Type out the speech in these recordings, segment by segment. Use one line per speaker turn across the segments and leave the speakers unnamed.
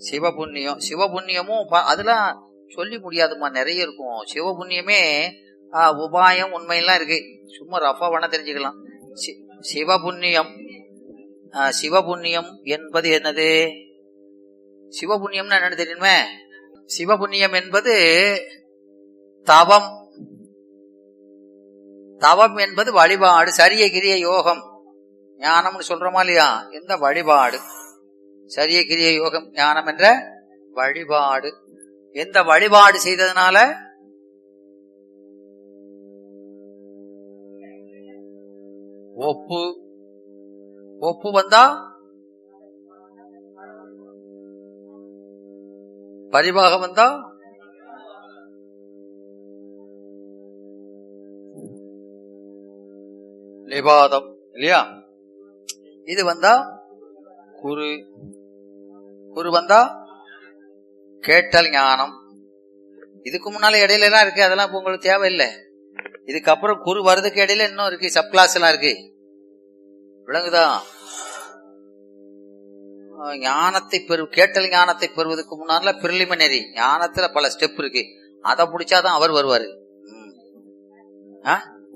சிவபுண்ணியம் சிவபுண்ணியமும் ப- அதெல்லாம் சொல்லி முடியாதுமா நிறைய இருக்கும் சிவபுண்ணியமே ஆ, உபாயம் உண்மையெல்லாம் இருக்கு சும்மா ரஃபா வேணா தெரிஞ்சுக்கலாம் சி- சிவபுண்ணியம் ஆ, சிவபுண்ணியம் என்பது என்னது சிவபுண்ணியம்னு என்னன்னு தெரியுமே சிவபுண்ணியம் என்பது தவம் தவம் என்பது வழிபாடு சரிய கிரிய யோகம் ஞானம்னு சொல்றோமா இல்லையா இந்த வழிபாடு சரிய கிரிய யோகம் ஞானம் என்ற வழிபாடு எந்த வழிபாடு செய்ததுனால ஒப்பு ஒப்பு வந்தா பரிபாகம் வந்தா நிபாதம் இல்லையா இது வந்தா குரு குரு வந்தா கேட்டல் ஞானம் இதுக்கு முன்னால இடையில எல்லாம் இருக்கு அதெல்லாம் இப்ப உங்களுக்கு தேவையில்லை இதுக்கப்புறம் குரு வர்றதுக்கு இடையில இன்னும் இருக்கு சப் கிளாஸ் எல்லாம் இருக்கு விளங்குதா ஆஹ் ஞானத்தை பெறு கேட்டல் ஞானத்தை பெறுவதற்கு முன்னால பிரிலிமினரி ஞானத்துல பல ஸ்டெப் இருக்கு அதை பிடிச்சாதான் அவர் வருவாரு ம். ஆ?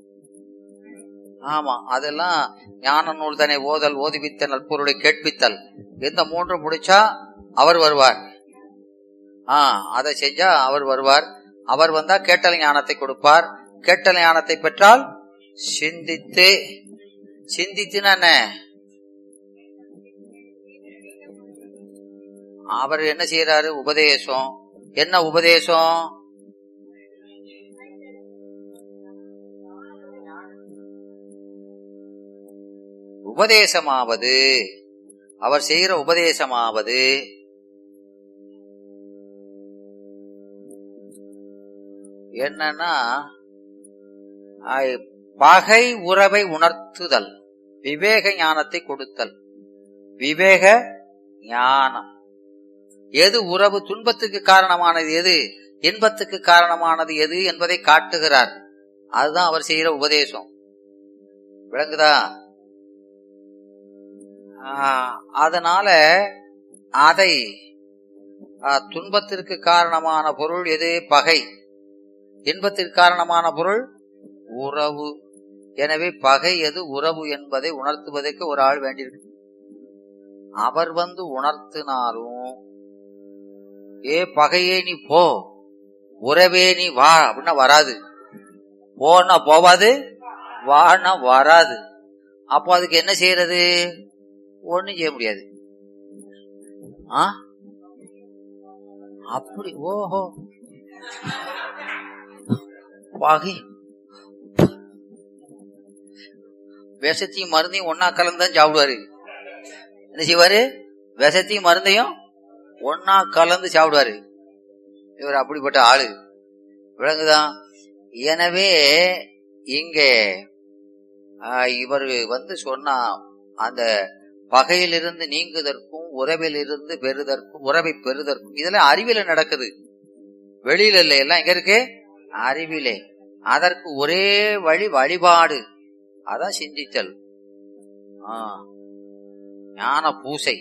ஆமா அதெல்லாம் ஞான நூல் தானே ஓதல் ஓதுவித்தல் நற்பொருளை கேட்பித்தல் இந்த மூன்று பிடிச்சா அவர் வருவார் ஆ அதை செஞ்சா அவர் வருவார் அவர் வந்தா கேட்டல் ஞானத்தை கொடுப்பார் கேட்டல் ஞானத்தை பெற்றால் சிந்தித்து சிந்தித்துனா என்ன அவர் என்ன செய்யறாரு உபதேசம் என்ன உபதேசம் உபதேசமாவது அவர் செய்கிற உபதேசமாவது என்னன்னா ஐ- பகை உறவை உணர்த்துதல் விவேக ஞானத்தை கொடுத்தல் விவேக ஞானம் எது உறவு துன்பத்துக்கு காரணமானது எது இன்பத்துக்கு காரணமானது எது என்பதை காட்டுகிறார் அதுதான் அவர் செய்கிற உபதேசம் விளங்குதா ஆஹ், அதனால அதை ஆஹ், துன்பத்திற்கு காரணமான பொருள் எது பகை இன்பத்திற்கு காரணமான பொருள் உறவு எனவே பகை எது உறவு என்பதை உணர்த்துவதற்கு ஒரு ஆள் வேண்டியிருக்கு அவர் வந்து உணர்த்தினாலும் ஏ பகையே நீ போ உறவே நீ வா அப்படின்னா வராது போனா போவாது வானா வராது அப்போ அதுக்கு என்ன செய்யறது ஒண்ணும் செய்ய முடியாது ஆ அப்படி ஓஹோ பகை விஷத்தையும் மருந்தையும் ஒன்னா கலந்துதான் சாப்பிடுவாரு என்ன செய்வாரு விஷத்தையும் மருந்தையும் ஒன்னா கலந்து சாப்பிடுவாரு இவர் அப்படிப்பட்ட ஆளு விளங்குதான் எனவே இங்கே ஆஹ், இவர் வந்து சொன்னா அந்த பகையிலிருந்து நீங்குதற்கும் உறவிலிருந்து பெறுதற்கும் உறவை பெறுதற்கும் இதெல்லாம் அறிவில நடக்குது வெளியில இல்லை எல்லாம் எங்க இருக்கு அறிவிலே அதற்கு ஒரே வழி வழிபாடு அதான் சிந்தித்தல் ஆ, ஞான பூசை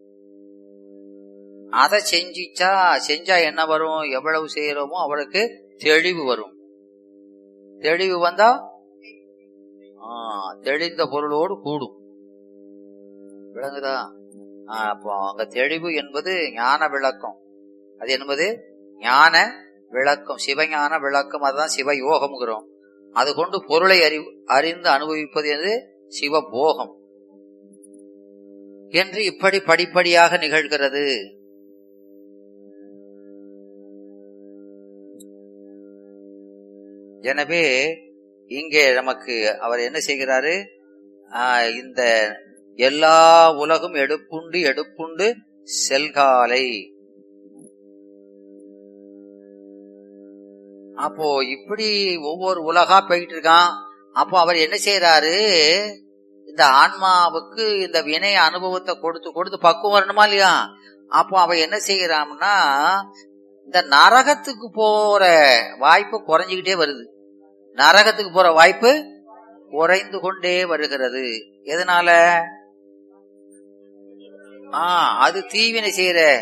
அதை செஞ்சிச்சா செஞ்சா என்ன வரும் எவ்வளவு செய்யறோமோ அவருக்கு தெளிவு வரும் தெளிவு வந்தா ஆ, தெளிந்த பொருளோடு கூடும் விளங்குதா ஆ, அப்போ அங்க தெளிவு என்பது ஞான விளக்கம் அது என்பது ஞான விளக்கம் சிவஞான விளக்கம் அதுதான் சிவ யோகம்ங்கிறோம் அது கொண்டு பொருளை அறி அறிந்து அனுபவிப்பது என்று சிவபோகம் என்று இப்படி படிப்படியாக நிகழ்கிறது எனவே இங்கே நமக்கு அவர் என்ன செய்கிறாரு ஆஹ், இந்த எல்லா உலகும் எடுப்புண்டு எடுப்புண்டு செல்காலை அப்போ இப்படி ஒவ்வொரு உலகா போயிட்டு இருக்கான் அப்போ அவர் என்ன செய்யறாரு இந்த ஆன்மாவுக்கு இந்த வினை அனுபவத்தை கொடுத்து கொடுத்து பக்குவம் வரணுமா இல்லையா அப்போ அவன் என்ன செய்யறான்னா இந்த நரகத்துக்கு போற வாய்ப்பு குறைஞ்சுக்கிட்டே வருது நரகத்துக்கு போற வாய்ப்பு குறைந்து கொண்டே வருகிறது எதனால ஆ அது தீவினை செய்யற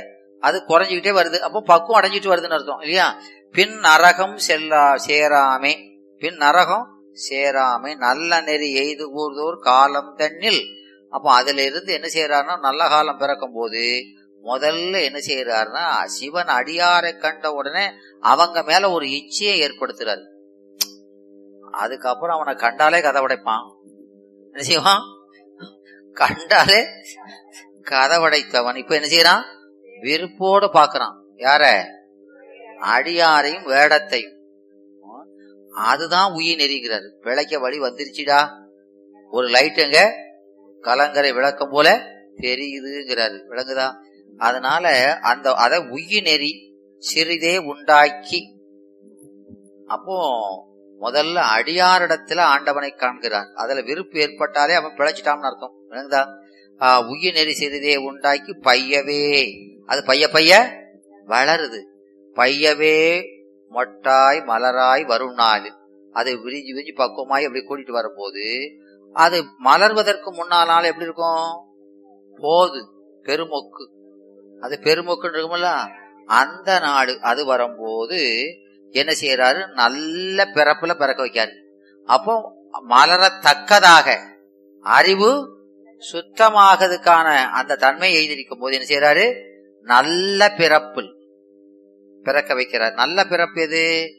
அது குறைஞ்சிக்கிட்டே வருது அப்போ பக்குவம் அடைஞ்சிட்டு வருதுன்னு அர்த்தம் இல்லையா பின் நரகம் செல்லா சேராமே பின் நரகம் சேராமை நல்ல நெறி எய்து கூர்தோர் காலம் தன்னில் அப்போ அதுல இருந்து என்ன செய்யறாருன்னா நல்ல காலம் பிறக்கும் போது முதல்ல என்ன செய்யறாருன்னா சிவன் அடியாரை கண்ட உடனே அவங்க மேல ஒரு இச்சையை ஏற்படுத்துறாரு அதுக்கப்புறம் அவனை கண்டாலே கதை உடைப்பான் என்ன செய்வான் கண்டாலே கதை உடைத்தவன் இப்ப என்ன செய்யறான் விருப்போடு பாக்குறான் யார அடியாரையும் வேடத்தையும் அதுதான் உயிர் நெறிகிறாரு விளக்க வழி வந்துருச்சுடா ஒரு லைட்டுங்க கலங்கரை விளக்கம் போல தெரியுதுங்கிறாரு விளங்குதா அதனால அந்த அத உயிர் நெறி சிறிதே உண்டாக்கி அப்போ முதல்ல அடியாரிடத்துல ஆண்டவனை காண்கிறார் அதுல விருப்பு ஏற்பட்டாலே அவன் பிழைச்சிட்டான்னு அர்த்தம் விளங்குதா உயிர் நெறி சிறிதே உண்டாக்கி பையவே அது பைய பைய வளருது பையவே மொட்டாய் மலராய் வரும் நாள் அது விரிஞ்சு விரிஞ்சு பக்குவமாய் அப்படி கூட்டிட்டு வரும்போது அது மலர்வதற்கு முன்னால எப்படி இருக்கும் போது பெருமொக்கு அது பெருமொக்குன்னு இருக்கும்ல அந்த நாடு அது வரும்போது என்ன செய்யறாரு நல்ல பிறப்புல பிறக்க வைக்காரு அப்போ மலரத்தக்கதாக அறிவு சுத்தமாகதுக்கான அந்த தன்மை எழுதியிருக்கும் போது என்ன செய்யறாரு நல்ல பிறப்பில் பிறக்க வைக்கிறார் நல்ல பிறப்பு எது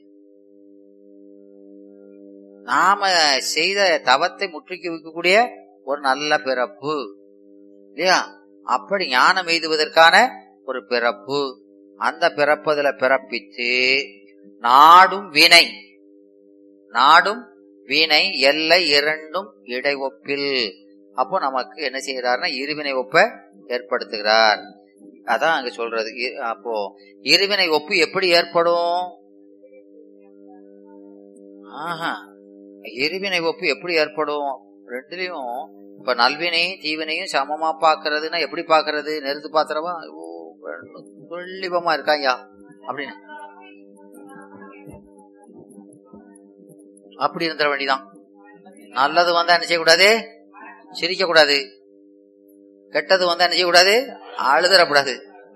நாம செய்த தவத்தை முற்றுக்கி வைக்கக்கூடிய ஒரு நல்ல பிறப்பு இல்லையா அப்படி ஞானம் எய்துவதற்கான ஒரு பிறப்பு அந்த பிறப்பதுல பிறப்பித்து நாடும் வினை நாடும் வினை எல்லை இரண்டும் இடை ஒப்பில் அப்போ நமக்கு என்ன செய்யறாருன்னா இருவினை ஒப்ப ஏற்படுத்துகிறார் அதான் அங்க சொல்றது அப்போ இருவினை ஒப்பு எப்படி ஏற்படும் ஆஹா இருவினை ஒப்பு எப்படி ஏற்படும் ரெண்டுலயும் இப்ப நல்வினையும் தீவினையும் சமமா பாக்குறதுன்னா எப்படி பாக்குறது நெருத்து பாத்திரவா துல்லிபமா இருக்காயா அப்படின்னு அப்படி இருந்துட வேண்டிதான் நல்லது வந்தா என்ன செய்யக்கூடாது சிரிக்க கூடாது கெட்டது வந்தா என்ன செய்யக்கூடாது அழுதரக்கூடாது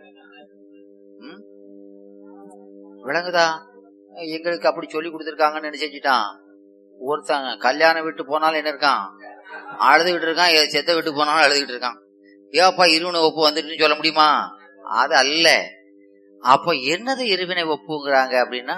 விளங்குதா எங்களுக்கு அப்படி சொல்லி கொடுத்துருக்காங்கன்னு என்ன செஞ்சுட்டான் ஒருத்தங்க கல்யாணம் விட்டு போனாலும் என்ன இருக்கான் அழுதுகிட்டு இருக்கான் செத்த விட்டு போனாலும் அழுதுகிட்டு இருக்கான் ஏப்பா இருவினை ஒப்பு வந்துட்டுன்னு சொல்ல முடியுமா அது அல்ல அப்ப என்னது இருவினை ஒப்புங்கிறாங்க அப்படின்னா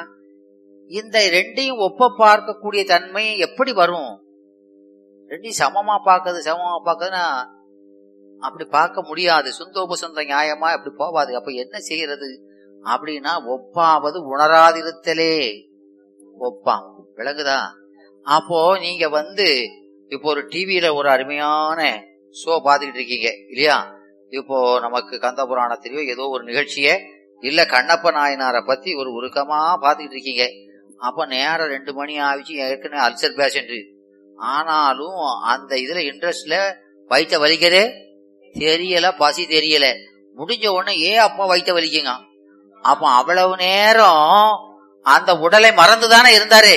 இந்த ரெண்டையும் ஒப்ப பார்க்கக்கூடிய தன்மை எப்படி வரும் ரெண்டையும் சமமா பார்க்கறது சமமா பார்க்கறதுன்னா அப்படி பார்க்க முடியாது சுந்தோப சொந்த நியாயமா அப்படி போவாது அப்ப என்ன செய்யறது அப்படின்னா ஒப்பாவது உணராதிருத்தலே ஒப்பாம் விளங்குதா அப்போ நீங்க வந்து இப்போ ஒரு டிவியில ஒரு அருமையான ஷோ பாத்துக்கிட்டு இருக்கீங்க இல்லையா இப்போ நமக்கு கந்த புராணத்திலேயோ ஏதோ ஒரு நிகழ்ச்சிய இல்ல கண்ணப்ப நாயனாரை பத்தி ஒரு உருக்கமா பாத்துக்கிட்டு இருக்கீங்க அப்ப நேரம் ரெண்டு மணி ஆயிடுச்சு ஏற்கனவே அல்சர் பேஷண்ட் ஆனாலும் அந்த இதுல இன்ட்ரெஸ்ட்ல வயிற்ற வலிக்கிறே தெரியல பசி தெரியல முடிஞ்ச உடனே ஏன் அப்பா வயிற்ற வலிக்குங்க அப்ப அவ்வளவு நேரம் அந்த உடலை மறந்துதானே இருந்தாரு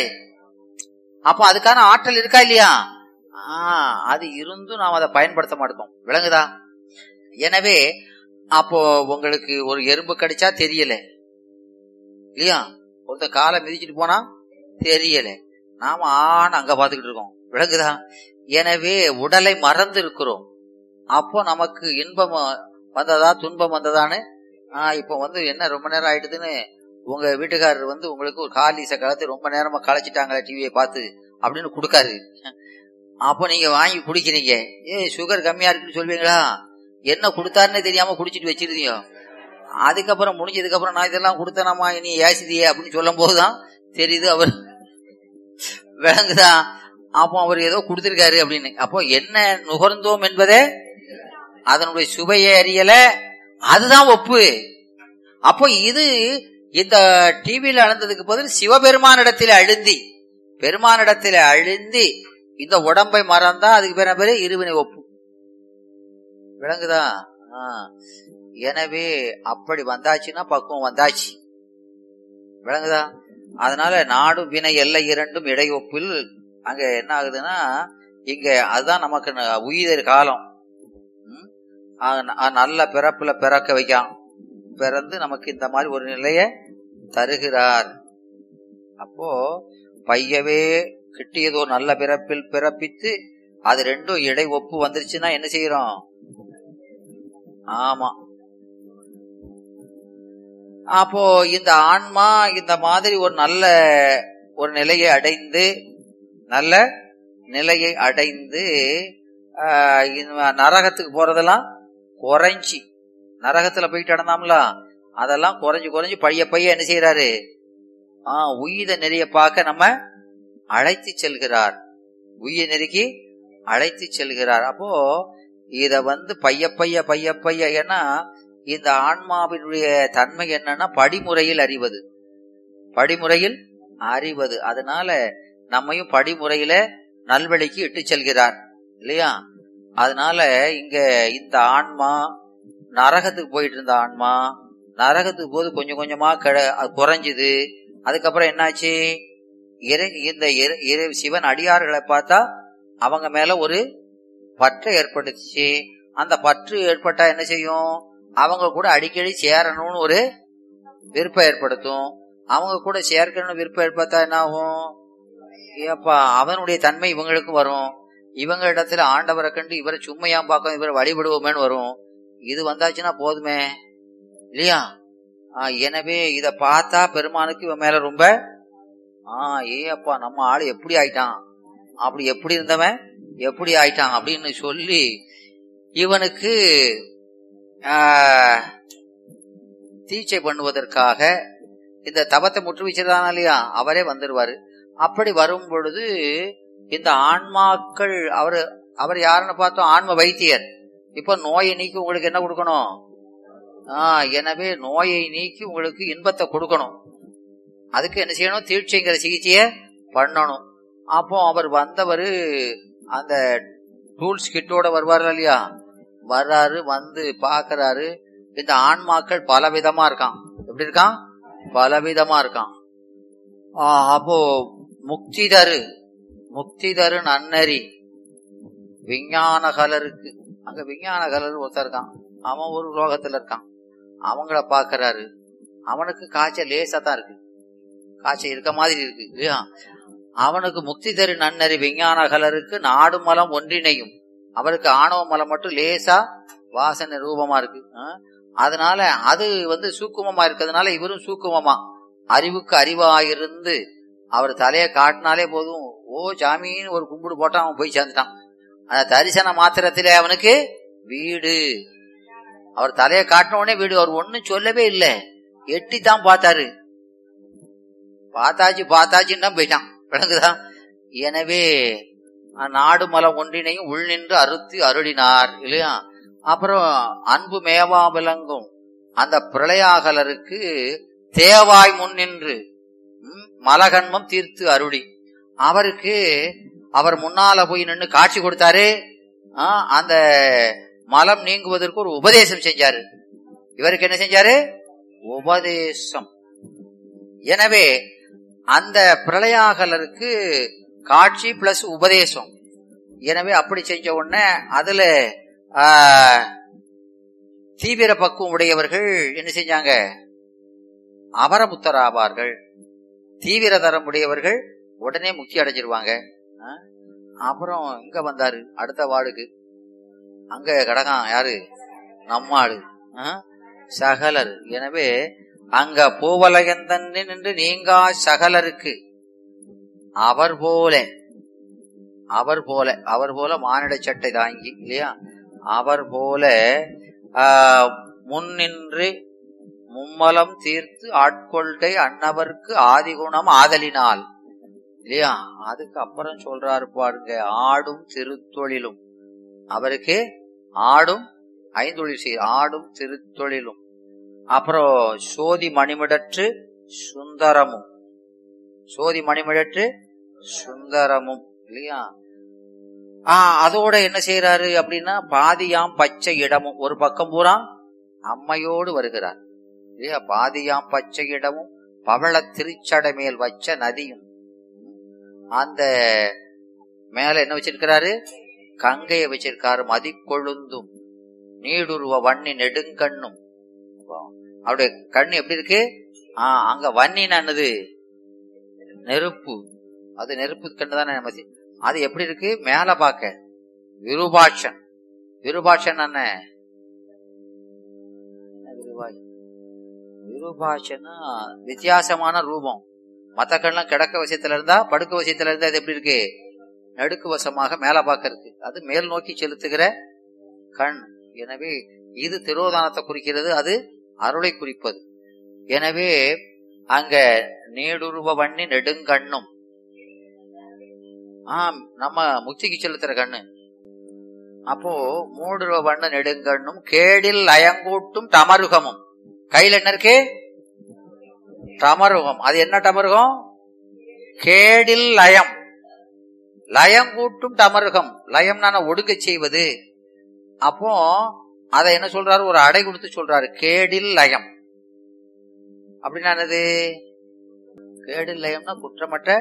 அப்ப அதுக்கான ஆற்றல் இருக்கா இல்லையா ஆஹ் அது இருந்தும் நாம் அதை பயன்படுத்த மாட்டோம் விளங்குதா எனவே அப்போ உங்களுக்கு ஒரு எறும்பு கடிச்சா தெரியல இல்லையா ஒருத்த காலை மிதிச்சிட்டு போனா தெரியல நாம ஆன அங்க பாத்துக்கிட்டு இருக்கோம் விளங்குதா எனவே உடலை மறந்து இருக்கிறோம் அப்போ நமக்கு இன்பம் வந்ததா துன்பம் வந்ததான்னு ஆஹ் இப்ப வந்து என்ன ரொம்ப நேரம் ஆயிடுதுன்னு உங்க வீட்டுக்காரர் வந்து உங்களுக்கு ஒரு காலிச கலத்து ரொம்ப நேரமா களைச்சிட்டாங்களே டிவியை பார்த்து அப்படின்னு கொடுக்காரு அப்போ நீங்க வாங்கி குடிக்கிறீங்க ஏ சுகர் கம்மியா இருக்குன்னு சொல்வீங்களா என்ன கொடுத்தாருன்னு தெரியாம குடிச்சிட்டு வச்சிருந்தீங்க அதுக்கப்புறம் முடிஞ்சதுக்கு அப்புறம் நான் இதெல்லாம் கொடுத்தனமா நீ ஏசிதியே அப்படின்னு சொல்லும் போதுதான் தெரியுது அவர் விளங்குதா அப்போ அவர் ஏதோ கொடுத்திருக்காரு அப்படின்னு அப்போ என்ன நுகர்ந்தோம் என்பதே அதனுடைய சுவையை அறியல அதுதான் ஒப்பு அப்போ இது இந்த டிவியில அழுந்ததுக்கு பதில் சிவபெருமானிடத்தில் அழுந்தி பெருமானிடத்தில் அழுந்தி இந்த உடம்பை மறந்தா அதுக்கு பேர பேரு இருவினை ஒப்பு விளங்குதா எனவே அப்படி வந்தாச்சுன்னா பக்குவம் வந்தாச்சு விளங்குதா அதனால நாடும் வினை எல்லை இரண்டும் இடையொப்பில் அங்க என்ன ஆகுதுன்னா இங்க அதுதான் நமக்கு உயிர் காலம் நல்ல பிறப்புல பிறக்க வைக்கான் பிறந்து நமக்கு இந்த மாதிரி ஒரு நிலைய தருகிறார் அப்போ பையவே கிட்டியதோ நல்ல பிறப்பில் பிறப்பித்து அது ரெண்டும் இடை ஒப்பு வந்துருச்சுன்னா என்ன செய்யறோம் ஆமா அப்போ இந்த ஆன்மா இந்த மாதிரி ஒரு நல்ல ஒரு நிலையை அடைந்து நல்ல நிலையை அடைந்து ஆஹ், இந்த நரகத்துக்கு போறதெல்லாம் குறைஞ்சி நரகத்துல போயிட்டு நடந்தாம்ல அதெல்லாம் குறைஞ்சு குறைஞ்சு பைய பைய என்ன செய்யறாரு ஆஹ் உயித நெறிய பார்க்க நம்ம அழைத்து செல்கிறார் உயிர் நெருக்கி அழைத்து செல்கிறார் அப்போ இத வந்து பைய பைய பைய பைய ஏன்னா இந்த ஆன்மாவினுடைய தன்மை என்னன்னா படிமுறையில் அறிவது படிமுறையில் அறிவது அதனால நம்மையும் படிமுறையில நல்வழிக்கு இட்டு செல்கிறார் இல்லையா அதனால இங்க இந்த ஆன்மா நரகத்துக்கு போயிட்டு இருந்த ஆன்மா நரகத்துக்கு போது கொஞ்சம் கொஞ்சமா கிட- அது குறைஞ்சுது அதுக்கப்புறம் என்னாச்சு இறை இந்த இறை- இறை- சிவன் அடியார்களை பார்த்தா அவங்க மேல ஒரு பற்றை ஏற்பட்டுச்சு அந்த பற்று ஏற்பட்டா என்ன செய்யும் அவங்க கூட அடிக்கடி சேரணும்னு ஒரு விருப்பம் ஏற்படுத்தும் அவங்க கூட சேர்க்கணும்னு விருப்பம் ஏற்பட்டா என்ன ஆகும் ஏப்பா அவனுடைய தன்மை இவங்களுக்கும் வரும் இவங்க இடத்துல ஆண்டவரை கண்டு இவரை சும்மையா பார்க்க இவரை வழிபடுவோமேன்னு வரும் இது வந்தாச்சுன்னா போதுமே இல்லையா ஆ, எனவே இத பார்த்தா பெருமானுக்கு இவன் மேல ரொம்ப ஆ ஏ அப்பா நம்ம ஆளு எப்படி ஆயிட்டான் அப்படி எப்படி இருந்தவன் எப்படி ஆயிட்டான் அப்படின்னு சொல்லி இவனுக்கு ஆ, தீட்சை பண்ணுவதற்காக இந்த தவத்தை முற்று வச்சிருந்தானா இல்லையா அவரே வந்துருவாரு அப்படி வரும் பொழுது இந்த ஆன்மாக்கள் அவர் அவர் யாருன்னு பார்த்தோம் ஆன்ம வைத்தியர் இப்ப நோயை நீக்கி உங்களுக்கு என்ன கொடுக்கணும் ஆஹ் எனவே நோயை நீக்கி உங்களுக்கு இன்பத்தை கொடுக்கணும் அதுக்கு என்ன செய்யணும் தீட்சைங்கிற சிகிச்சைய பண்ணணும் அப்போ அவர் வந்தவர் அந்த டூல்ஸ் கிட்டோட வருவார் இல்லையா வர்றாரு வந்து பாக்குறாரு இந்த ஆன்மாக்கள் பலவிதமா இருக்கான் எப்படி இருக்கான் பலவிதமா இருக்கான் ஆஹ் அப்போ முக்தி தரு முக்தி தரு நன்னறி விஞ்ஞான கலருக்கு அங்க விஞ்ஞான கலர் ஒருத்தர் இருக்கான் அவன் ஒரு ரோகத்துல இருக்கான் அவங்கள பாக்குறாரு அவனுக்கு காய்ச்சல் லேசா தான் இருக்கு காய்ச்சல் இருக்க மாதிரி இருக்கு இல்லையா அவனுக்கு முக்தி தரு நன்னறி விஞ்ஞான கலருக்கு நாடு மலம் ஒன்றிணையும் அவருக்கு ஆணவ மலம் மட்டும் லேசா வாசனை ரூபமா இருக்கு ஆ? அதனால அது வந்து சூக்குமமா இருக்கிறதுனால இவரும் சூக்குமமா அறிவுக்கு அறிவாயிருந்து அவர் தலையை காட்டினாலே போதும் ஓ சாமின்னு ஒரு கும்பிடு போட்டா அவன் போய் சேர்ந்துட்டான் அந்த தரிசன மாத்திரத்திலே அவனுக்கு வீடு அவர் தலையை காட்டின உடனே வீடு அவர் ஒன்னும் சொல்லவே இல்லை எட்டி தான் பார்த்தாரு பார்த்தாச்சு பார்த்தாச்சுன்னு தான் போயிட்டான் விளங்குதா எனவே நாடு மலம் ஒன்றினையும் உள் நின்று அறுத்து அருளினார் இல்லையா அப்புறம் அன்பு மேவா விளங்கும் அந்த பிரளயாகலருக்கு தேவாய் முன் நின்று ம், மலகன்மம் தீர்த்து அருளி அவருக்கு அவர் முன்னால போய் நின்று காட்சி கொடுத்தாரு ஆ, அந்த மலம் நீங்குவதற்கு ஒரு உபதேசம் செஞ்சாரு இவருக்கு என்ன செஞ்சாரு உபதேசம் எனவே அந்த பிரளயாகலருக்கு காட்சி பிளஸ் உபதேசம் எனவே அப்படி செஞ்ச உடனே அதுல ஆ, தீவிர பக்குவம் உடையவர்கள் என்ன செஞ்சாங்க அபரமுத்தராவார்கள் தீவிர தரம் உடையவர்கள் உடனே முக்தி அடைஞ்சிருவாங்க ஆ? அப்புறம் இங்க வந்தாரு அடுத்த வார்டுக்கு அங்க கடகான் யாரு நம்மாடு ஆ? சகலர் எனவே அங்க பூவலகந்தன் நின்று நீங்கா சகலருக்கு அவர் போல அவர் போல அவர் போல மானிட சட்டை தாங்கி இல்லையா அவர் போல ஆ, முன்னின்று மும்மலம் தீர்த்து ஆட்கொள்கை அன்னவர்க்கு ஆதிகுணம் ஆதலினால் இல்லையா அதுக்கு அப்புறம் சொல்றாரு பாருங்க ஆடும் திருத்தொழிலும் அவருக்கு ஆடும் ஐந்தொழில் செய் ஆடும் திருத்தொழிலும் அப்புறம் சோதி மணிமிடற்று சுந்தரமும் சோதி மணிமிடற்று சுந்தரமும் இல்லையா ஆ அதோட என்ன செய்யறாரு அப்படின்னா பாதியாம் பச்சை இடமும் ஒரு பக்கம் பூரா அம்மையோடு வருகிறார் இல்லையா பாதியாம் பச்சை இடமும் பவள திருச்சடை மேல் வச்ச நதியும் அந்த மேல என்ன வச்சிருக்கிறாரு கங்கையை வச்சிருக்காரு மதிக்கொழுந்தும் நீடுருவ வன்னி நெடுங்கண்ணும் அவருடைய கண் எப்படி இருக்கு ஆ அங்க வன்னினது நெருப்பு அது நெருப்பு கண்ணு தானே நம்ம சி- அது எப்படி இருக்கு மேல பார்க்க விருபாட்சன் விருபாட்சன் என்ன என்ன விருபாட்சன்? விருபாட்சன்னா வித்தியாசமான ரூபம் மத்த கண்ணெல்லாம் கிடக்க வசியத்துல இருந்தா படுக்க வசியத்துல இருந்தா அது எப்படி இருக்கு நடுக்கு வசமாக மேல பார்க்கறது அது மேல் நோக்கி செலுத்துகிற கண் எனவே இது திரோதானத்தை குறிக்கிறது அது அருளை குறிப்பது எனவே அங்க நீடுருவ வண்ணி நெடுங்கண்ணும் ஆம் நம்ம முக்திக்கு செலுத்துற கண்ணு அப்போ மூடுருவ வண்ண நெடுங்கண்ணும் கேடில் லயங்கூட்டும் டமருகமும் கையில என்ன இருக்கு டமருகம் அது என்ன டமருகம் கேடில் லயம் லயங்கூட்டும் டமருகம் லயம்னா ஒடுங்க செய்வது அப்போ அதை என்ன சொல்றாரு ஒரு அடை கொடுத்து சொல்றாரு கேடில் லயம் அப்படின்னா என்னது கேடில் லயம்னா குற்றமற்ற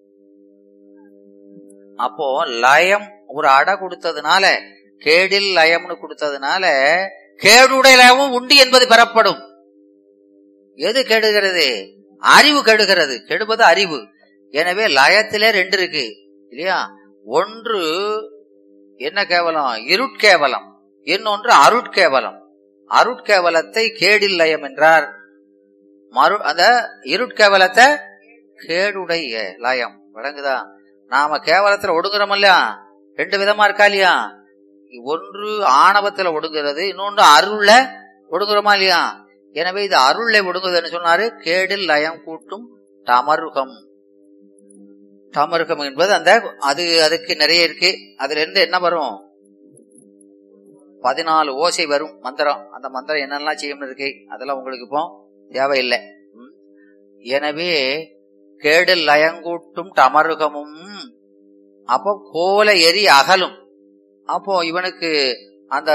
அப்போ லயம் ஒரு அடை கொடுத்ததுனால கேடில் லயம்னு கொடுத்ததுனால கேடுடைய லயமும் உண்டு என்பது பெறப்படும் எது கெடுகிறது அறிவு கெடுகிறது கெடுவது அறிவு எனவே லயத்திலே ரெண்டு இருக்கு இல்லையா ஒன்று என்ன கேவலம் இருட்கேவலம் இன்னொன்று அருட்கேவலம் அருட்கேவலத்தை கேடில் லயம் என்றார் மறு அந்த இருட்கேவலத்தை கேடுடைய லயம் வழங்குதா நாம கேவலத்துல ஒடுங்குறோம் இல்லையா ரெண்டு விதமா இருக்கா இல்லையா ஒன்று ஆணவத்துல ஒடுங்குறது இன்னொன்று அருள்ல ஒடுங்குறோமா இல்லையா எனவே இது அருள்ல ஒடுங்குதுன்னு சொன்னாரு கேடில் லயம் கூட்டும் தமருகம் தமருகம் என்பது அந்த அது அதுக்கு நிறைய இருக்கு அதுல இருந்து என்ன வரும் பதினாலு ஓசை வரும் மந்திரம் அந்த மந்திரம் என்னெல்லாம் செய்யணும்னு இருக்கு அதெல்லாம் உங்களுக்கு இப்போ தேவையில்லை ம். எனவே கேடில் லயங்கூட்டும் டமருகமும் அப்போ கோல எரி அகலும் அப்போ இவனுக்கு அந்த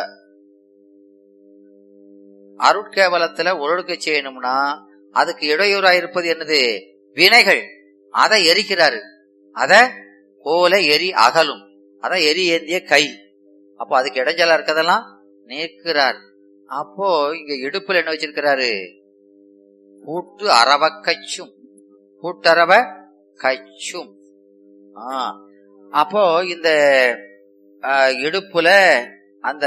அருட்கேவலத்துல ஒழுக்க செய்யணும்னா அதுக்கு இடையூறா இருப்பது என்னது வினைகள் அதை எரிக்கிறாரு அத கோல எரி அகலும் அத எரி ஏந்திய கை அப்போ அதுக்கு இடைஞ்சலா இருக்கதெல்லாம் நீக்கிறார் அப்போ இங்க இடுப்புல என்ன வச்சிருக்கிறாரு கூட்டு அரவ கச்சும் கூட்டரவ கச்சும் ஆ அப்போ இந்த ஆ, இடுப்புல அந்த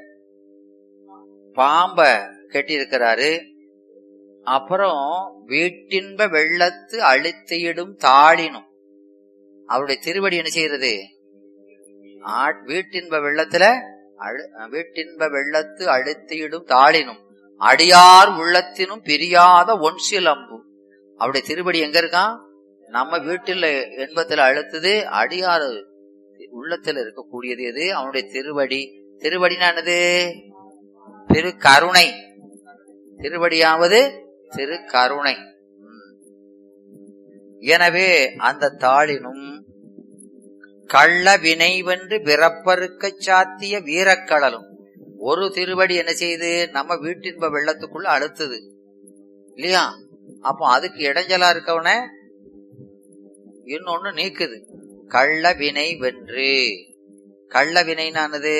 பாம்ப கட்டி இருக்கிறாரு அப்புறம் வீட்டின்ப வெள்ளத்து அழுத்தியிடும் தாளினும் அவருடைய திருவடி என்ன செய்யறது ஆ- வீட்டின்ப வெள்ளத்துல அழு- வீட்டின்ப வெள்ளத்து அழுத்தியிடும் தாளினும் அடியார் உள்ளத்தினும் பிரியாத ஒன் சிலம்பு அவருடைய திருவடி எங்க இருக்கான் நம்ம வீட்டில் என்பத்துல அழுத்துது அடியாறு உள்ளத்துல இருக்கக்கூடியது எது அவனுடைய திருவடி திருவடினா என்னது திரு கருணை திருவடியாவது திரு கருணை ம். எனவே அந்த தாளினும் கள்ள வினைவென்று பிறப்பறுக்கச் சாத்திய வீரக்கடலும் ஒரு திருவடி என்ன செய்யுது நம்ம வீட்டின்ப வெள்ளத்துக்குள்ள அழுத்துது இல்லையா அப்போ அதுக்கு இடைஞ்சலா இருக்கவன இன்னொன்னு நீக்குது கள்ள வினை வென்று கள்ள வினைனானது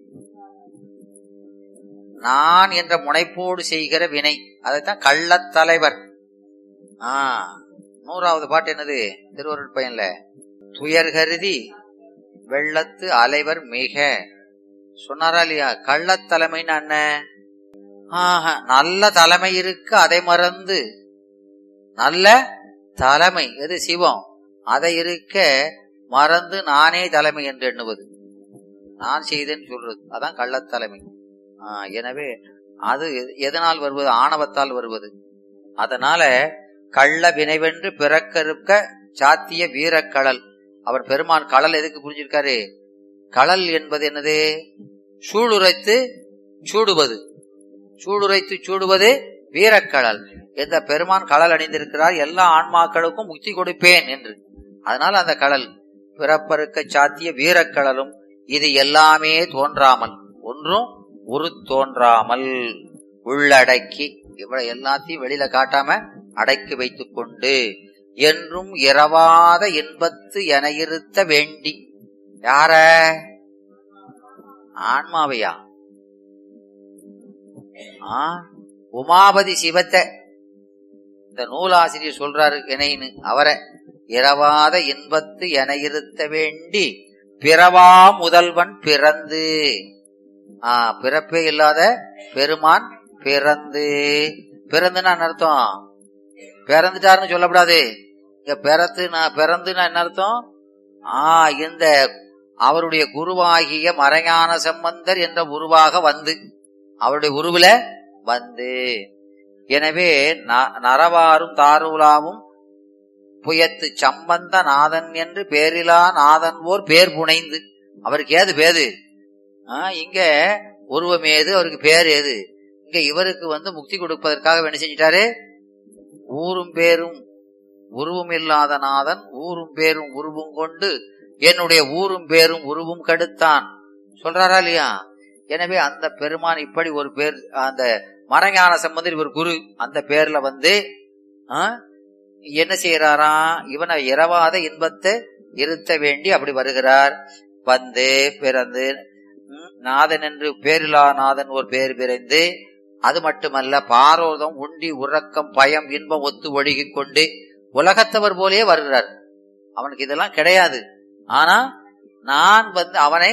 நான் என்ற முனைப்போடு செய்கிற வினை அதைத்தான் கள்ளத் தலைவர் ஆ நூறாவது பாட்டு என்னது திருவருட் பயன்ல துயர் கருதி வெள்ளத்து அலைவர் மிக சொன்னாரா இல்லையா கள்ளத் தலைமைன்னு என்ன ஆஹா, நல்ல தலைமை இருக்கு அதை மறந்து நல்ல தலைமை எது சிவம் அதை இருக்க மறந்து நானே தலைமை என்று எண்ணுவது நான் செய்தேன்னு சொல்றது அதான் கள்ளத் தலைமை ஆ, எனவே அது எதனால் வருவது ஆணவத்தால் வருவது அதனால கள்ள வினைவென்று பிறக்கறுக்க சாத்திய வீரக்கடல் அவர் பெருமான் கடல் எதுக்கு புரிஞ்சிருக்காரு கடல் என்பது என்னது சூளுரைத்து சூடுவது சூடுரைத்து சூடுவது வீரக்கடல் எந்த பெருமான் கடல் அணிந்திருக்கிறார் எல்லா ஆன்மாக்களுக்கும் முக்தி கொடுப்பேன் என்று அதனால அந்த கடல் பிறப்பறுக்க சாத்திய வீரக்கடலும் இது எல்லாமே தோன்றாமல் ஒன்றும் உரு தோன்றாமல் உள்ளடக்கி இவ்வளவு எல்லாத்தையும் வெளியில காட்டாம அடக்கி வைத்துக் கொண்டு என்றும் இரவாத இன்பத்து என இருத்த வேண்டி யார ஆன்மாவையா ஆ உமாபதி சிவத்தை இந்த நூலாசிரியர் சொல்றாரு எனைன்னு அவரை இரவாத இன்பத்து என இருத்த வேண்டி பிறவா முதல்வன் பிறந்து ஆ பிறப்பே இல்லாத பெருமான் பிறந்து பிறந்துன்னா என்ன அர்த்தம் பிறந்துட்டாருன்னு சொல்லக்கூடாது இங்க பிறத்து நான் பிறந்துன்னா என்ன அர்த்தம் ஆ இந்த அவருடைய குருவாகிய மறைஞான சம்பந்தர் என்ற உருவாக வந்து அவருடைய உருவுல வந்து எனவே ந- நரவாரும் தாருலாவும் புயத்து சம்பந்த நாதன் என்று பேரிலா நாதன் ஓர் பேர் புனைந்து அவருக்கு ஏது பேது ஆ, இங்க உருவம் ஏது அவருக்கு பேர் ஏது இங்க இவருக்கு வந்து முக்தி கொடுப்பதற்காக என்ன செஞ்சிட்டாரு ஊரும் பேரும் உருவம் இல்லாத நாதன் ஊரும் பேரும் உருவும் கொண்டு என்னுடைய ஊரும் பேரும் உருவும் கெடுத்தான் சொல்றாரா இல்லையா எனவே அந்த பெருமான் இப்படி ஒரு பேர் அந்த மறைஞான சம்பந்தர் ஒரு குரு அந்த பேர்ல வந்து ஆ, என்ன செய்யறாராம் இவனை இரவாத இன்பத்தை இருத்த வேண்டி அப்படி வருகிறார் வந்து பிறந்து ம், நாதன் என்று பேரிலா நாதன் ஒரு பேர் பிறந்து அது மட்டுமல்ல பாரோதம் உண்டி உறக்கம் பயம் இன்பம் ஒத்து ஒழுகிக் கொண்டு உலகத்தவர் போலே வருகிறார் அவனுக்கு இதெல்லாம் கிடையாது ஆனா நான் வந்து அவனை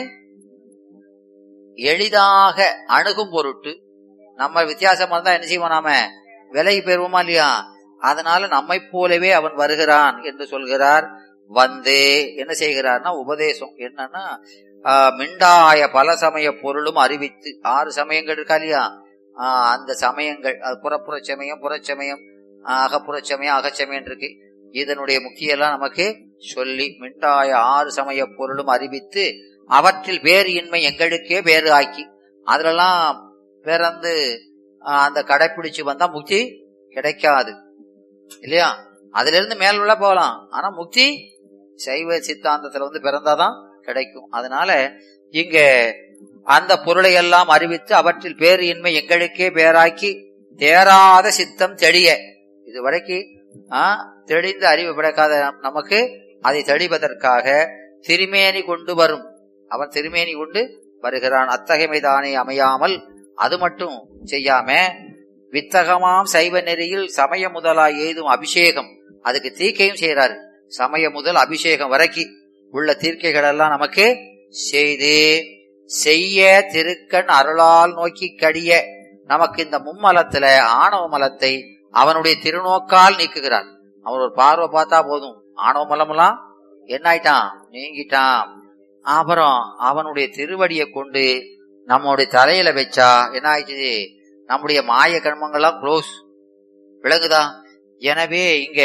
எளிதாக அணுகும் பொருட்டு நம்ம வித்தியாசமா இருந்தா என்ன செய்வோம் நாம விலகி பெறுவோமா இல்லையா அதனால நம்மை போலவே அவன் வருகிறான் என்று சொல்கிறார் வந்து என்ன செய்கிறார்னா உபதேசம் என்னன்னா ஆஹ், மிண்டாய பல சமய பொருளும் அறிவித்து ஆறு சமயங்கள் இருக்கா இல்லையா ஆஹ், அந்த சமயங்கள் அது புறப்புற சமயம் புறச்சமயம் ஆஹ், அகப்புற சமயம் அகச்சமயம் இருக்கு இதனுடைய முக்கியெல்லாம் நமக்கு சொல்லி மிண்டாய ஆறு சமய பொருளும் அறிவித்து அவற்றில் வேறு இன்மை எங்களுக்கே வேறு ஆக்கி அதுலலாம் பிறந்து ஆஹ், அந்த கடைப்பிடிச்சு வந்தா முக்தி கிடைக்காது இல்லையா அதுல இருந்து மேல் உள்ள போகலாம் ஆனா முக்தி சைவ சித்தாந்தத்துல வந்து பிறந்தாதான் கிடைக்கும் அதனால இங்க அந்த பொருளை எல்லாம் அறிவித்து அவற்றில் பேறு இன்மை எங்களுக்கே பேராக்கி தேராத சித்தம் தெளிய இது வரைக்கும் ஆஹ், தெளிந்த அறிவு பிறக்காத நமக்கு அதை தெளிவதற்காக திருமேனி கொண்டு வரும் அவன் திருமேனி கொண்டு வருகிறான் அத்தகைமைதானே அமையாமல் அது மட்டும் செய்யாம வித்தகமாம் சைவ நெறியில் சமய முதலா ஏதும் அபிஷேகம் அதுக்கு தீக்கையும் செய்யறாரு சமய முதல் அபிஷேகம் வரைக்கும் உள்ள தீர்க்கைகள் எல்லாம் நமக்கு செய்து செய்ய திருக்கண் அருளால் நோக்கி கடிய நமக்கு இந்த மும்மலத்துல ஆணவ மலத்தை அவனுடைய திருநோக்கால் நீக்குகிறான் அவன் ஒரு பார்வை பார்த்தா போதும் ஆணவ மலமெல்லாம் என்ன ஆயிட்டான் நீங்கிட்டான் அப்புறம் அவனுடைய திருவடியை கொண்டு நம்முடைய தலையில வச்சா என்ன ஆயிடுச்சு நம்முடைய மாய கர்மங்கள்லாம் க்ளோஸ் விளங்குதா எனவே இங்க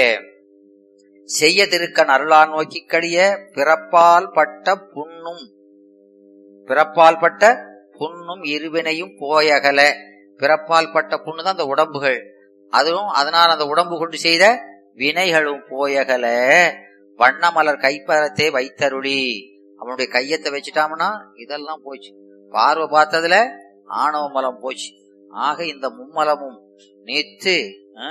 செய்ய திருக்கண் அருளான் நோக்கி கடிய பிறப்பால் பட்ட புண்ணும் பிறப்பால் பட்ட புண்ணும் இருவினையும் போயகல பிறப்பால் பட்ட புண்ணு தான் அந்த உடம்புகள் அதுவும் அதனால் அந்த உடம்பு கொண்டு செய்த வினைகளும் போயகல வண்ணமலர் கைப்பறத்தை வைத்தருளி அவனுடைய கையத்தை வச்சுட்டாம்னா இதெல்லாம் போச்சு பார்வை பார்த்ததுல ஆணவ மலம் போச்சு ஆக இந்த மும்மலமும் நீத்து ஆ,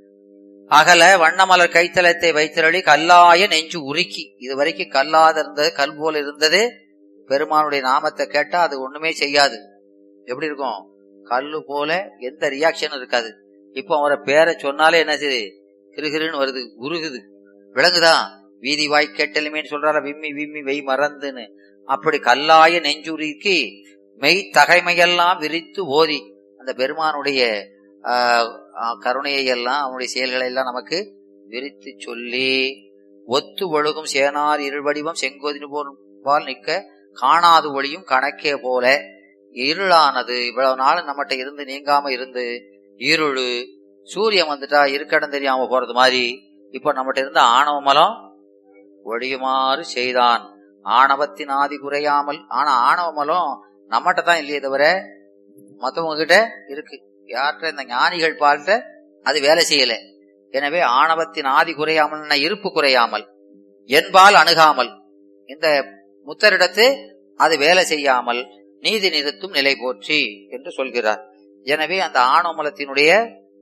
அகல வண்ணமலர் கைத்தலத்தை வைத்தருளி கல்லாய நெஞ்சு உருக்கி இது வரைக்கும் கல்லாத இருந்தது கல் போல இருந்தது பெருமானுடைய நாமத்தை கேட்டா அது ஒண்ணுமே செய்யாது எப்படி இருக்கும் கல்லு போல எந்த ரியாக்ஷன் இருக்காது இப்போ அவரை பேரை சொன்னாலே என்ன செய்யுது கிருகிருன்னு வருது உருகுது விளங்குதா வீதி வாய் கேட்டலுமேன்னு சொல்றார விம்மி விம்மி வெய் மறந்துன்னு அப்படி கல்லாய நெஞ்சுருக்கி மெய் தகைமையெல்லாம் விரித்து ஓதி அந்த பெருமானுடைய ஆஹ், ஆஹ், கருணையை எல்லாம் அவனுடைய செயல்களை எல்லாம் நமக்கு விரித்து சொல்லி ஒத்து ஒழுகும் சேனார் இருள்வடிவம் செங்கோதினு போல் பால் நிற்க காணாது ஒளியும் கணக்கே போல இருளானது இவ்வளவு நாள் நம்மகிட்ட இருந்து நீங்காம இருந்து இருளு சூரியன் வந்துட்டா இருக்கடம் தெரியாம போறது மாதிரி இப்ப நம்மகிட்ட இருந்த ஆணவ மலம் ஒழியுமாறு செய்தான் ஆணவத்தின் ஆதி குறையாமல் ஆனா ஆணவ மலம் நம்மகிட்ட தான் இல்லையே தவிர மத்தவங்க கிட்ட இருக்கு யார்கிட்ட இந்த ஞானிகள் பால்ட்ட அது வேலை செய்யல எனவே ஆணவத்தின் ஆதி குறையாமல் இருப்பு குறையாமல் என்பால் அணுகாமல் இந்த முத்தரிடத்து அது வேலை செய்யாமல் நீதி நிறுத்தும் நிலை போற்றி என்று சொல்கிறார் எனவே அந்த ஆணவமலத்தினுடைய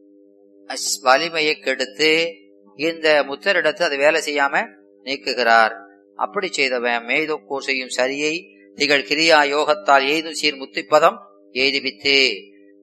அஸ்- வலிமையை கெடுத்து இந்த முத்தரிடத்து அது வேலை செய்யாம நீக்குகிறார் அப்படி செய்தவன் மேய்தொக்கோ செய்யும் சரியை திகழ் கிரியா யோகத்தால் எய்தும் சீர் முத்திப்பதம் எய்துவித்து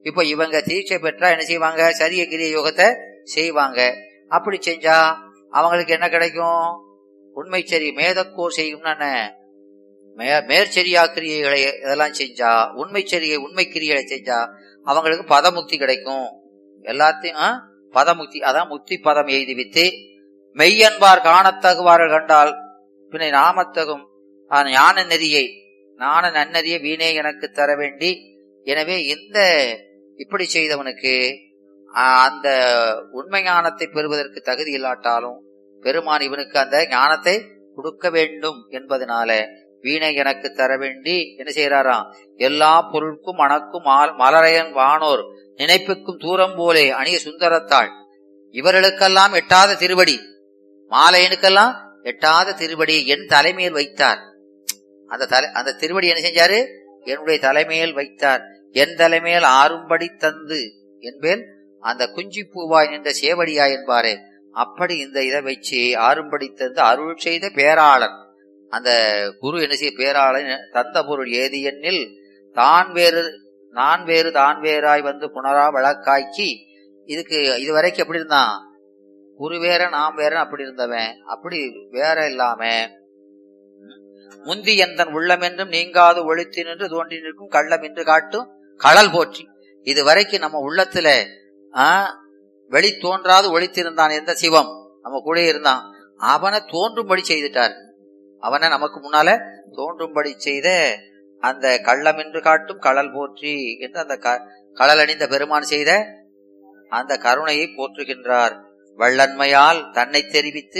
இப்ப இவங்க தீட்சை பெற்றா என்ன செய்வாங்க சரிய கிரிய யோகத்தை செய்வாங்க அப்படி செஞ்சா அவங்களுக்கு என்ன கிடைக்கும் உண்மை சரி மேதக்கோர் செய்யும்னா என்ன மே- மேற்சரியா கிரியைகளை இதெல்லாம் செஞ்சா உண்மை சரியை உண்மை கிரியைகளை செஞ்சா அவங்களுக்கு பதமுக்தி கிடைக்கும் எல்லாத்தையும் ஆ? பதமுக்தி அதான் முக்தி பதம் எய்தி வித்து மெய்யன்பார் காணத்தகுவார்கள் கண்டால் பின்னை நாமத்தகும் ஆ, ஞான நெறியை ஞான நன்னறிய வீணே எனக்கு தர வேண்டி எனவே இந்த இப்படி செய்தவனுக்கு ஆ, அந்த உண்மை ஞானத்தை பெறுவதற்கு தகுதி இல்லாட்டாலும் பெருமான் இவனுக்கு அந்த ஞானத்தை கொடுக்க வேண்டும் என்பதனால வீணை எனக்கு தர வேண்டி என்ன செய்யறாராம் எல்லா பொருட்கும் மணக்கும் மால்- மலரையன் வானோர் நினைப்புக்கும் தூரம் போலே அணிய சுந்தரத்தாள் இவர்களுக்கெல்லாம் எட்டாத திருவடி மாலையனுக்கெல்லாம் எட்டாத திருவடி என் தலைமையில் வைத்தார் அந்த தலை அந்த திருவடி என்ன செஞ்சாரு என்னுடைய தலைமையில் வைத்தார் என் தலைமையில் ஆறும்படி தந்து என்பேல் அந்த குஞ்சி பூவாய் நின்ற சேவடியாய் என்பாரே அப்படி இந்த இதை வச்சு ஆறும்படி தந்து அருள் செய்த பேராளன் அந்த குரு என்ன செய்ய பேராளன் தந்த பொருள் ஏது எண்ணில் தான் வேறு நான் வேறு தான் வேறாய் வந்து புனரா வழக்காய்ச்சி இதுக்கு இது வரைக்கும் எப்படி இருந்தான் குரு வேற நாம் வேற அப்படி இருந்தவன் அப்படி வேற இல்லாம முந்தி எந்தன் உள்ளம் என்றும் நீங்காது ஒழித்து நின்று தோன்றி நிற்கும் கள்ளம் என்று காட்டும் கடல் போற்றி இது வரைக்கும் நம்ம உள்ளத்துல ஆ, வெளி தோன்றாது ஒழித்திருந்தான் எந்த சிவம் நம்ம கூட இருந்தான் அவனை தோன்றும்படி செய்துட்டார் அவனை நமக்கு முன்னால தோன்றும்படி செய்த அந்த கள்ளம் என்று காட்டும் கடல் போற்றி என்று அந்த க- கடல் அணிந்த பெருமான் செய்த அந்த கருணையை போற்றுகின்றார் வள்ளன்மையால் தன்னை தெரிவித்து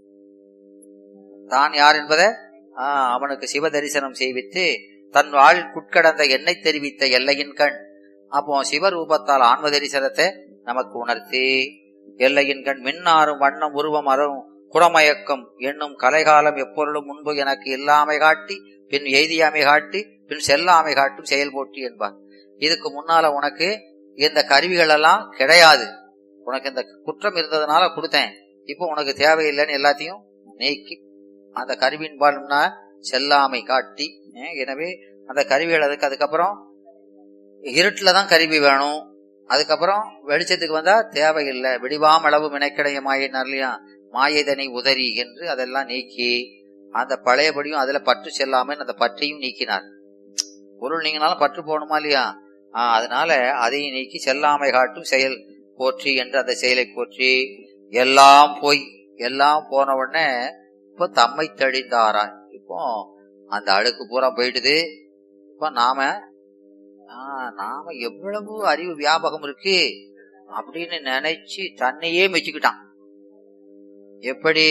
தான் யார் என்பதை ஆ, அவனுக்கு சிவ தரிசனம் செய்வித்து தன் வாழ் குட்கடந்த எண்ணெய் தெரிவித்த எல்லையின் கண் அப்போ சிவரூபத்தால் ஆன்ம தரிசனத்தை நமக்கு உணர்த்தி எல்லையின் கண் மின்னாரும் வண்ணம் உருவம் அரும் குடமயக்கம் என்னும் கலைகாலம் எப்பொருளும் முன்பு எனக்கு இல்லாமை காட்டி பின் எய்தியாமை காட்டி பின் செல்லாமை காட்டும் செயல் போட்டி என்பார் இதுக்கு முன்னால உனக்கு இந்த கருவிகள் எல்லாம் கிடையாது உனக்கு இந்த குற்றம் இருந்ததுனால கொடுத்தேன் இப்போ உனக்கு தேவையில்லைன்னு எல்லாத்தையும் நீக்கி அந்த கருவின் பால்னா செல்லாமை காட்டி அஹ் எனவே அந்த கருவிகள் அதுக்கு அதுக்கப்புறம் இருட்டுல தான் கருவி வேணும் அதுக்கப்புறம் வெளிச்சத்துக்கு வந்தா தேவையில்லை விடிவாமளவு வினைக்கடைய மாயினார் இல்லையா மாயதனை உதறி என்று அதெல்லாம் நீக்கி அந்த பழையபடியும் அதுல பற்று செல்லாம அந்த பற்றையும் நீக்கினார் பொருள் நீங்கினாலும் பற்று போகணுமா இல்லையா ஆஹ் அதனால அதையும் நீக்கி செல்லாமை காட்டும் செயல் போற்றி என்று அந்த செயலை போற்றி எல்லாம் போய் எல்லாம் போன உடனே இப்போ தம்மை தெளிந்தாராய் இப்போ அந்த அழுக்கு பூரா போயிடுது இப்போ நாம ஆஹ் நாம எவ்வளவு அறிவு வியாபகம் இருக்கு அப்படின்னு நினைச்சு தன்னையே மெச்சுக்கிட்டான் எப்படி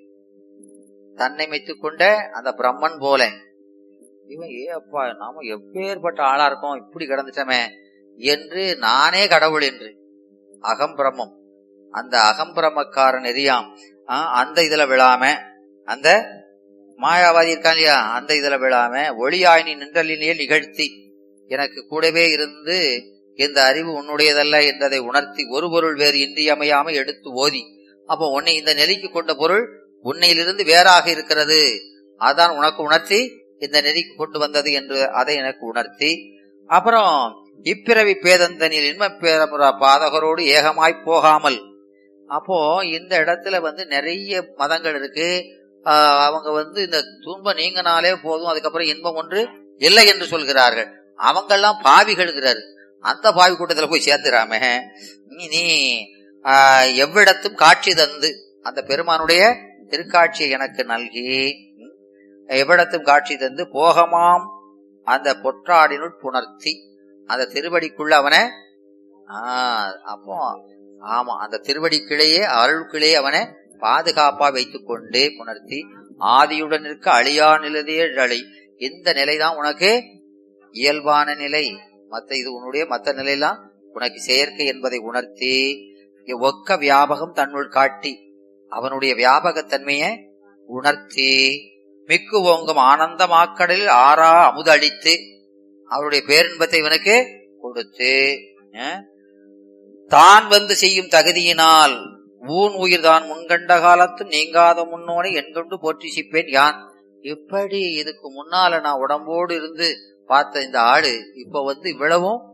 தன்னை மெத்துக் கொண்ட அந்த பிரம்மன் போல இவன் ஏ அப்பா நாம எப்பேற்பட்ட ஆளா இருக்கோம் இப்படி கிடந்துட்டோமே என்று நானே கடவுள் என்று அகம் பிரம்மம் அந்த அகம் பிரம்மக்காரன் எரியாம் ஆஹ் அந்த இதுல விழாம அந்த மாயாவாதி இருக்கான் இல்லையா அந்த இதுல விழாம ஒளியாய் நீ நின்றலிலேயே நிகழ்த்தி எனக்கு கூடவே இருந்து இந்த அறிவு உன்னுடையதல்ல என்றதை உணர்த்தி ஒரு பொருள் வேறு இன்றியமையாம எடுத்து ஓதி அப்போ உன்னை இந்த நிலைக்கு கொண்ட பொருள் உன்னையிலிருந்து வேறாக இருக்கிறது அதான் உனக்கு உணர்த்தி இந்த நெறிக்கு கொண்டு வந்தது என்று அதை எனக்கு உணர்த்தி அப்புறம் இப்பிறவி பேதந்தனில் இன்ப பேரமுற பாதகரோடு ஏகமாய் போகாமல் அப்போ இந்த இடத்துல வந்து நிறைய மதங்கள் இருக்கு ஆஹ் அவங்க வந்து இந்த துன்பம் நீங்கினாலே போதும் அதுக்கப்புறம் இன்பம் ஒன்று இல்லை என்று சொல்கிறார்கள் அவங்கெல்லாம் பாவிகள்ங்கிறாரு அந்த பாவி கூட்டத்துல போய் சேர்த்துறாம நீ நீ ஆஹ் எவ்விடத்தும் காட்சி தந்து அந்த பெருமானுடைய திருக்காட்சியை எனக்கு நல்கி ம், எவ்விடத்தும் காட்சி தந்து போகமாம் அந்த பொற்றாடினுள் புணர்த்தி அந்த திருவடிக்குள்ள அவனை ஆஹ் அப்போ ஆமா அந்த திருவடி கிளையே அருள் கிளையே அவனை பாதுகாப்பா வைத்துக் கொண்டே புணர்த்தி ஆதியுடன் இருக்க அழியா நிலதே அழி இந்த நிலைதான் உனக்கு இயல்பான நிலை மத்த இது உன்னுடைய மத்த நிலையெல்லாம் உனக்கு செயற்கை என்பதை உணர்த்தி ஒக்க வியாபகம் தன்னுள் காட்டி அவனுடைய வியாபகத்தன்மையை உணர்த்தி மிக்கு ஓங்கும் ஆனந்தமாக்கடலில் ஆறா அமுதளித்து அவருடைய பேரின்பத்தை இவனுக்கு கொடுத்து அஹ், தான் வந்து செய்யும் தகுதியினால் ஊன் உயிர் தான் முன்கண்ட காலத்தும் நீங்காத முன்னோனை என்கொண்டு போற்றி சிப்பேன் யான் இப்படி இதுக்கு முன்னால நான் உடம்போடு இருந்து பார்த்த இந்த ஆடு இப்ப வந்து இவ்வளவும்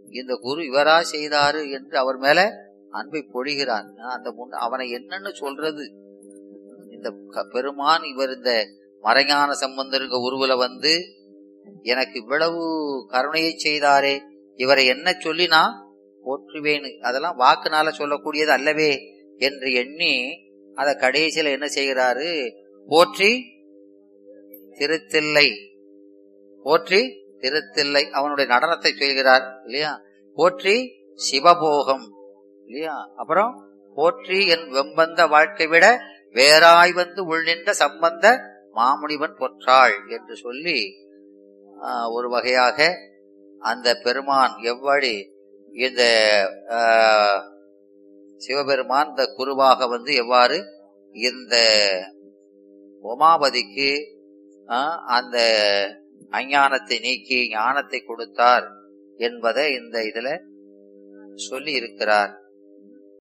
இந்த குரு இவரா செய்தாரு என்று அவர் மேல அன்பை பொழிகிறார் அந்த முன் அவனை என்னன்னு சொல்றது இந்த க- பெருமான் இவர் இந்த மறைஞான சம்பந்தருங்க உருவுல வந்து எனக்கு இவ்வளவு கருணையை செய்தாரே இவரை என்ன சொல்லி நான் போற்றுவேன்னு அதெல்லாம் வாக்குனால சொல்லக்கூடியது அல்லவே என்று எண்ணி அத கடைசியில என்ன செய்கிறாரு போற்றி திருத்தில்லை போற்றி திருத்தில்லை அவனுடைய நடனத்தை சொல்கிறார் இல்லையா போற்றி சிவபோகம் இல்லையா அப்புறம் போற்றி என் வெம்பந்த வாழ்க்கை விட வேறாய் வந்து உள்நின்ற சம்பந்த மாமுனிவன் பொற்றாள் என்று சொல்லி ஆஹ், ஒரு வகையாக அந்த பெருமான் எவ்வழி இந்த ஆஹ், சிவபெருமான் இந்த குருவாக வந்து எவ்வாறு இந்த உமாபதிக்கு ஆஹ், அந்த அஞ்ஞானத்தை நீக்கி ஞானத்தை கொடுத்தார் என்பதை இந்த இதுல சொல்லி இருக்கிறார்